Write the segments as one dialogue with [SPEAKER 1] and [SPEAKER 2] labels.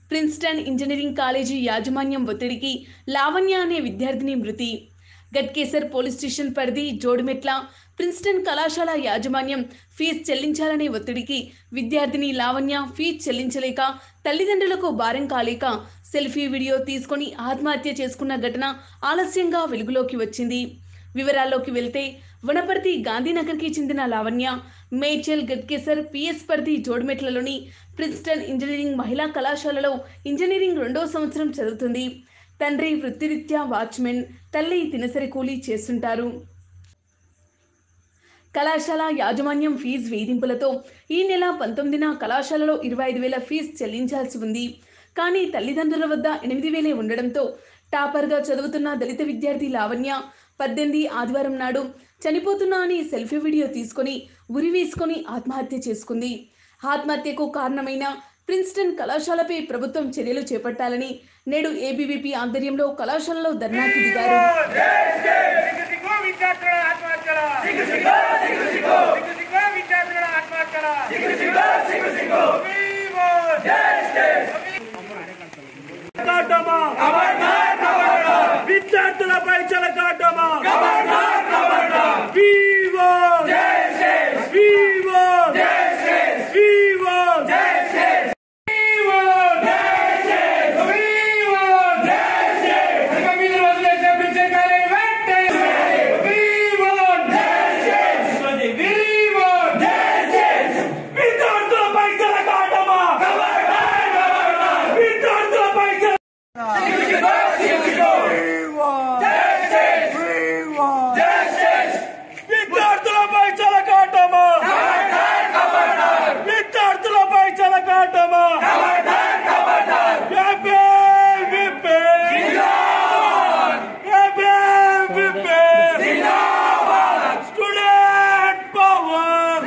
[SPEAKER 1] Princeton engineering college యాజమాన్యం ఒత్తిడికి లావణ్య అనే విద్యార్థిని మృతి గట్కేసర్ పోలీస్ స్టేషన్ పరిధి జోడిమెట్ల ప్రిన్స్టన్ కళాశాల యాజమాన్యం ఫీజు చెల్లించాలనే ఒత్తిడికి విద్యార్థిని లావణ్య ఫీజు చెల్లించలేక తల్లిదండ్రులకు భారం కాలేక సెల్ఫీ వీడియో తీసుకొని ఆత్మహత్య చేసుకున్న ఘటన ఆలస్యంగా వెలుగులోకి వచ్చింది వివరాల్లోకి వెళ్తే వనపర్తి గాంధీనగర్కి చెందిన లావణ్య మేడ్చల్ గట్కేసర్ పిఎస్ పరిధి జోడిమెట్లలోని ప్రిన్స్టన్ ఇంజనీరింగ్ మహిళా కళాశాలలో ఇంజనీరింగ్ రెండో సంవత్సరం చదువుతుంది తండ్రి వృత్తిరీత్యా వాచ్మెన్ తల్లి దినసరి కూలీ చేస్తుంటారు కళాశాల యాజమాన్యం ఫీజు వేధింపులతో ఈ నెల పంతొమ్మిదిన కళాశాలలో ఇరవై ఐదు వేల ఫీజు చెల్లించాల్సి ఉంది కానీ తల్లిదండ్రుల వద్ద ఎనిమిది వేలే ఉండడంతో టాపర్గా చదువుతున్న దళిత విద్యార్థి లావణ్య పద్దెనిమిది ఆదివారం నాడు చనిపోతున్నా అని సెల్ఫీ వీడియో తీసుకొని ఉరి వేసుకొని ఆత్మహత్య చేసుకుంది ఆత్మహత్యకు కారణమైన ప్రిన్స్టన్ కళాశాలపై ప్రభుత్వం చర్యలు చేపట్టాలని నేడు ఏబీవీపీ ఆధ్వర్యంలో కళాశాలలో ధర్నాకి దిగారు
[SPEAKER 2] సిగ్గు విద్యార్థుల ఆత్మహత్యల సిగ్గు సిగ్గు సిగ్గు సిగ్గు సిగ్గు సిగ్గు విద్యార్థుల ఆత్మహత్యల సిగ్గు సిగ్గు సిగ్గు సిగ్గు కాటమా విద్యార్థులపై చెలకాటమా వివో వివో వివో విద్యార్థులపై చలకాటమా విద్యార్థులపై చలకాటమా విపే విపే విపే విపే student power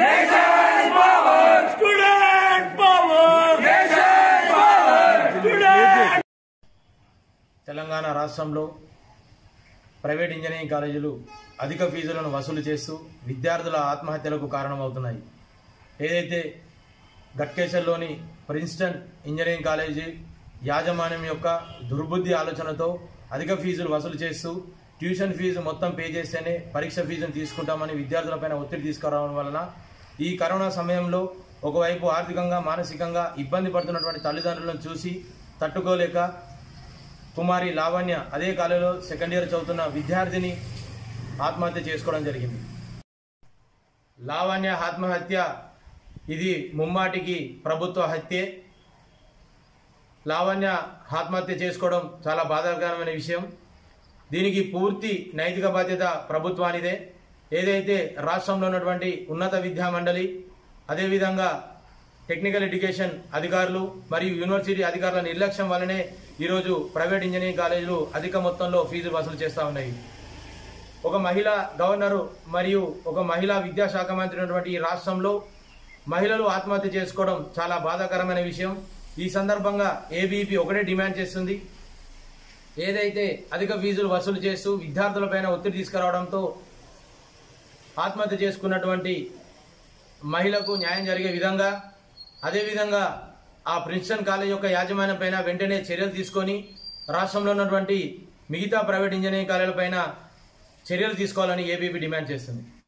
[SPEAKER 2] student power student
[SPEAKER 3] Telangana రాష్ట్రంలో ప్రైవేట్ ఇంజనీరింగ్ కాలేజీలు అధిక ఫీజులను వసూలు చేస్తూ విద్యార్థుల ఆత్మహత్యలకు కారణమవుతున్నాయి ఏదైతే గట్కేశ్వర్లోని ప్రిన్స్టన్ ఇంజనీరింగ్ కాలేజీ యాజమాన్యం యొక్క దుర్బుద్ధి ఆలోచనతో అధిక ఫీజులు వసూలు చేస్తూ ట్యూషన్ ఫీజు మొత్తం పే చేస్తేనే పరీక్ష ఫీజును తీసుకుంటామని విద్యార్థులపైన ఒత్తిడి తీసుకురావడం వలన ఈ కరోనా సమయంలో ఒకవైపు ఆర్థికంగా మానసికంగా ఇబ్బంది పడుతున్నటువంటి తల్లిదండ్రులను చూసి తట్టుకోలేక కుమారి లావణ్య అదే కాలేజీలో సెకండ్ ఇయర్ చదువుతున్న విద్యార్థిని ఆత్మహత్య చేసుకోవడం జరిగింది లావణ్య ఆత్మహత్య ఇది ముమ్మాటికి ప్రభుత్వ హత్యే లావణ్య ఆత్మహత్య చేసుకోవడం చాలా బాధాకరమైన విషయం దీనికి పూర్తి నైతిక బాధ్యత ప్రభుత్వానిదే ఏదైతే రాష్ట్రంలో ఉన్నటువంటి ఉన్నత విద్యా మండలి అదేవిధంగా టెక్నికల్ ఎడ్యుకేషన్ అధికారులు మరియు యూనివర్సిటీ అధికారుల నిర్లక్ష్యం వల్లనే ఈరోజు ప్రైవేట్ ఇంజనీరింగ్ కాలేజీలు అధిక మొత్తంలో ఫీజు వసూలు చేస్తూ ఉన్నాయి ఒక మహిళా గవర్నరు మరియు ఒక మహిళా విద్యాశాఖ మంత్రి ఉన్నటువంటి ఈ రాష్ట్రంలో మహిళలు ఆత్మహత్య చేసుకోవడం చాలా బాధాకరమైన విషయం ఈ సందర్భంగా ఏబీపీ ఒకటే డిమాండ్ చేస్తుంది ఏదైతే అధిక ఫీజులు వసూలు చేస్తూ విద్యార్థులపైన ఒత్తిడి తీసుకురావడంతో ఆత్మహత్య చేసుకున్నటువంటి మహిళకు న్యాయం జరిగే విధంగా అదేవిధంగా ఆ ప్రిన్స్టన్ కాలేజ్ యొక్క యాజమాన్యం పైన వెంటనే చర్యలు తీసుకొని రాష్ట్రంలో ఉన్నటువంటి మిగతా ప్రైవేట్ ఇంజనీరింగ్ కాలేజీల పైన చర్యలు తీసుకోవాలని ఏబీపీ డిమాండ్ చేస్తుంది